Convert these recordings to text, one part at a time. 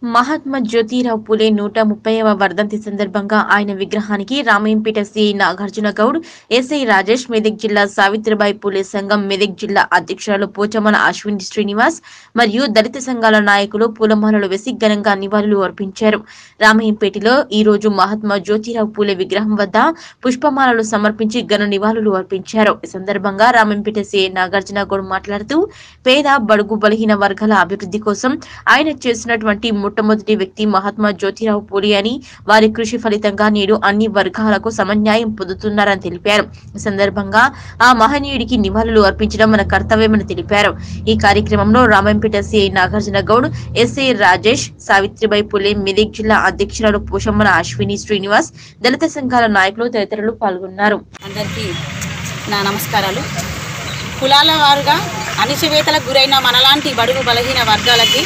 మహాత్మా జ్యోతిరావు పులే నూట ముప్పైవ వర్ధంతి సందర్భంగా ఆయన విగ్రహానికి రామయంపేట సిఐ నాగార్జున గౌడ్ ఎస్ఐ రాజేష్ మెదక్ జిల్లా సావిత్రిబాయి పులే సంఘం మెదక్ జిల్లా అధ్యక్షురాలు పోచమల అశ్విని శ్రీనివాస్ మరియు దళిత సంఘాల నాయకులు పూలమాలలు వేసి ఘనంగా నివాళులు అర్పించారు రామయంపేటలో ఈ రోజు మహాత్మా జ్యోతిరావు పూలే విగ్రహం వద్ద పుష్పమాలలు సమర్పించి ఘన నివాళులు అర్పించారు ఈ సందర్భంగా రామంపేట సిఐ నాగార్జున గౌడ్ మాట్లాడుతూ పేద బడుగు బలహీన వర్గాల అభివృద్ధి కోసం ఆయన చేసినటువంటి మొట్టమొదటి వ్యక్తి మహాత్మా జ్యోతిరావు పూలే అని వారి కృషి ఫలితంగా నేడు అన్ని వర్గాలకు సమన్యాయం పొందుతున్నారని తెలిపారు ఈ సందర్భంగా ఆ మహనీయుడికి నివాళులు అర్పించడం మన కర్తవ్యమని తెలిపారు ఈ కార్యక్రమంలో రామంపేట సిఐ నాగార్జున గౌడ్ ఎస్ఐ రాజేష్ సావిత్రిబాయి పులే మెదక్ జిల్లా అధ్యక్షురాలు పోషమ్మల అశ్విని శ్రీనివాస్ దళిత సంఘాల నాయకులు తదితరులు పాల్గొన్నారు అందరికీ నా నమస్కారాలు కులాల వారుగా అణిచివేతలకు గురైన మనలాంటి బడుగు బలహీన వర్గాలకి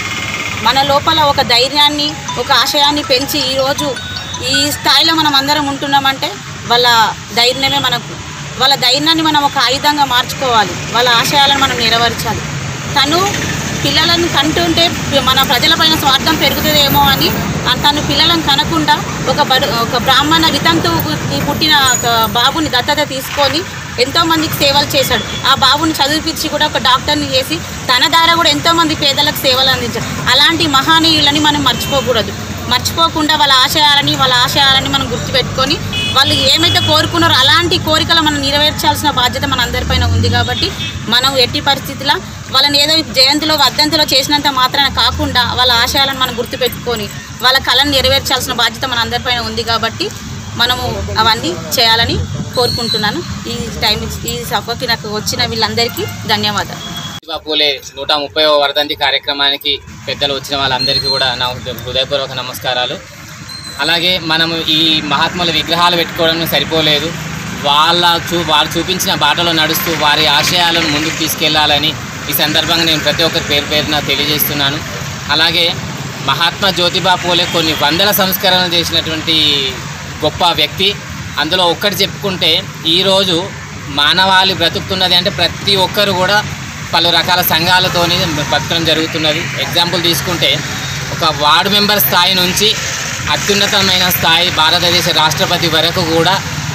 మన లోపల ఒక ధైర్యాన్ని ఒక ఆశయాన్ని పెంచి ఈరోజు ఈ స్థాయిలో మనం అందరం ఉంటున్నామంటే వాళ్ళ ధైర్యమే మనకు వాళ్ళ ధైర్యాన్ని మనం ఒక ఆయుధంగా మార్చుకోవాలి వాళ్ళ ఆశయాలను మనం నెరవేర్చాలి తను పిల్లలను కంటుంటే మన ప్రజలపైన స్వార్థం పెరుగుతుందేమో అని ఆ తను పిల్లలను కనకుండా ఒక బడు ఒక బ్రాహ్మణ వితంతువుకి పుట్టిన ఒక బాబుని దత్తత తీసుకొని ఎంతో మందికి సేవలు చేశాడు ఆ బాబుని చదివిపించి కూడా ఒక డాక్టర్ని చేసి తన ద్వారా కూడా ఎంతో మంది పేదలకు సేవలు అందించాడు అలాంటి మహానీయులని మనం మర్చిపోకూడదు మర్చిపోకుండా వాళ్ళ ఆశయాలని వాళ్ళ ఆశయాలని మనం గుర్తుపెట్టుకొని వాళ్ళు ఏమైతే కోరుకున్నారో అలాంటి కోరికలు మనం నెరవేర్చాల్సిన బాధ్యత మన అందరిపైన ఉంది కాబట్టి మనం ఎట్టి పరిస్థితిలో వాళ్ళని ఏదో జయంతిలో వర్ధంతిలో చేసినంత మాత్రాన కాకుండా వాళ్ళ ఆశయాలను మనం గుర్తుపెట్టుకొని వాళ్ళ కళను నెరవేర్చాల్సిన బాధ్యత మన అందరిపైన ఉంది కాబట్టి మనము అవన్నీ చేయాలని కోరుకుంటున్నాను ఈ టైం ఇచ్చి- ఈ సభకి నాకు వచ్చిన వీళ్ళందరికీ ధన్యవాదాలు జ్యోతిబా పూలే నూట ముప్పై వర్ధంతి కార్యక్రమానికి పెద్దలు వచ్చిన వాళ్ళందరికీ కూడా నా హృదయపూర్వక నమస్కారాలు అలాగే మనము ఈ మహాత్ముల విగ్రహాలు పెట్టుకోవడం సరిపోలేదు వాళ్ళ చూ వారు చూపించిన బాటలో నడుస్తూ వారి ఆశయాలను ముందుకు తీసుకెళ్లాలని ఈ సందర్భంగా నేను ప్రతి ఒక్కరి పేరు పేరున తెలియజేస్తున్నాను అలాగే మహాత్మా జ్యోతిబా పూలే కొన్ని వందల సంస్కరణలు చేసినటువంటి గొప్ప వ్యక్తి అందులో ఒక్కటి చెప్పుకుంటే ఈరోజు మానవాళి బ్రతుకుతున్నది అంటే ప్రతి ఒక్కరు కూడా పలు రకాల సంఘాలతోని బతకడం జరుగుతున్నది ఎగ్జాంపుల్ తీసుకుంటే ఒక వార్డు మెంబర్ స్థాయి నుంచి అత్యున్నతమైన స్థాయి భారతదేశ రాష్ట్రపతి వరకు కూడా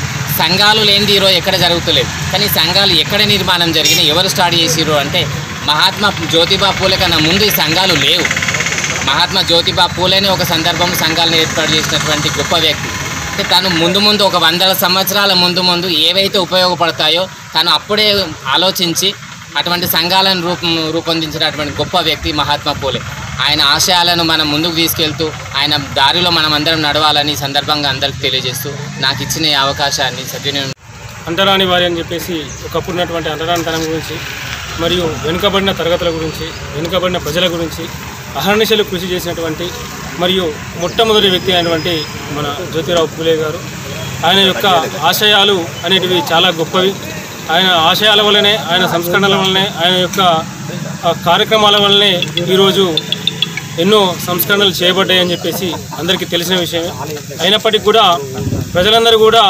సంఘాలు లేనిది ఈరోజు ఎక్కడ జరుగుతలేదు కానీ సంఘాలు ఎక్కడ నిర్మాణం జరిగినాయి ఎవరు స్టార్ట్ చేసిర్రు అంటే మహాత్మా జ్యోతిబా పూలే కన్నా ముందు ఈ సంఘాలు లేవు మహాత్మా జ్యోతిబా పూలేనే ఒక సందర్భం సంఘాలను ఏర్పాటు చేసినటువంటి గొప్ప వ్యక్తి అంటే తను ముందు ముందు ఒక వందల సంవత్సరాల ముందు ముందు ఏవైతే ఉపయోగపడతాయో తను అప్పుడే ఆలోచించి అటువంటి సంఘాలను రూపం రూపొందించినటువంటి గొప్ప వ్యక్తి మహాత్మా పూలే ఆయన ఆశయాలను మనం ముందుకు తీసుకెళ్తూ ఆయన దారిలో మనం అందరం నడవాలని ఈ సందర్భంగా అందరికీ తెలియజేస్తూ నాకు ఇచ్చిన ఈ అవకాశాన్ని సద్వినియోగం అంటరాని వారి అని చెప్పేసి ఒకప్పుడు ఉన్నటువంటి అంటరానితనం గురించి మరియు వెనుకబడిన తరగతుల గురించి వెనుకబడిన ప్రజల గురించి అహర్నిశలు కృషి చేసినటువంటి మరియు మొట్టమొదటి వ్యక్తి అయినటువంటి మన జ్యోతిరావు పూలే గారు ఆయన యొక్క ఆశయాలు అనేటివి చాలా గొప్పవి ఆయన ఆశయాల వల్లనే ఆయన సంస్కరణల వల్లనే ఆయన యొక్క ఆ, కార్యక్రమాల వల్లనే ఈరోజు ఎన్నో సంస్కరణలు చేయబడ్డాయని చెప్పేసి అందరికీ తెలిసిన విషయమే అయినప్పటికీ కూడా ప్రజలందరూ కూడా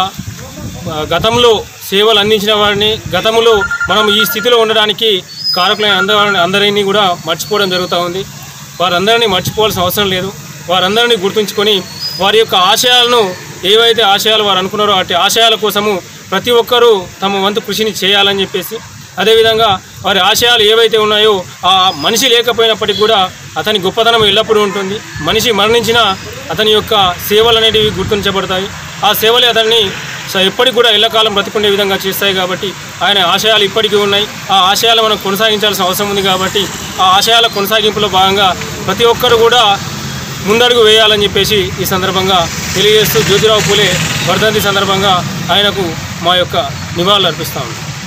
ఆ, గతంలో సేవలు అందించిన వారిని గతంలో మనం ఈ స్థితిలో ఉండడానికి కారకులైన అందరిని అందరినీ కూడా మర్చిపోవడం జరుగుతూ ఉంది వారందరినీ మర్చిపోవాల్సిన అవసరం లేదు వారందరినీ గుర్తుంచుకొని వారి యొక్క ఆశయాలను ఏవైతే ఆశయాలు వారు అనుకున్నారో అటు ఆశయాల కోసము ప్రతి ఒక్కరూ తమ వంతు కృషిని చేయాలని చెప్పేసి అదేవిధంగా వారి ఆశయాలు ఏవైతే ఉన్నాయో ఆ మనిషి లేకపోయినప్పటికీ కూడా అతని గొప్పతనం ఎల్లప్పుడూ ఉంటుంది మనిషి మరణించినా అతని యొక్క సేవలు అనేటివి గుర్తించబడతాయి ఆ సేవలే అతన్ని స- ఎప్పటికి కూడా ఎల్లకాలం బ్రతికుండే విధంగా చేస్తాయి కాబట్టి ఆయన ఆశయాలు ఇప్పటికీ ఉన్నాయి ఆ ఆశయాలు మనం కొనసాగించాల్సిన అవసరం ఉంది కాబట్టి ఆ ఆశయాల కొనసాగింపులో భాగంగా ప్రతి ఒక్కరు కూడా ముందడుగు వేయాలని చెప్పేసి ఈ సందర్భంగా తెలియజేస్తూ జ్యోతిరావు పూలే వర్ధంతి సందర్భంగా ఆయనకు మా యొక్క నివాళులు అర్పిస్తాము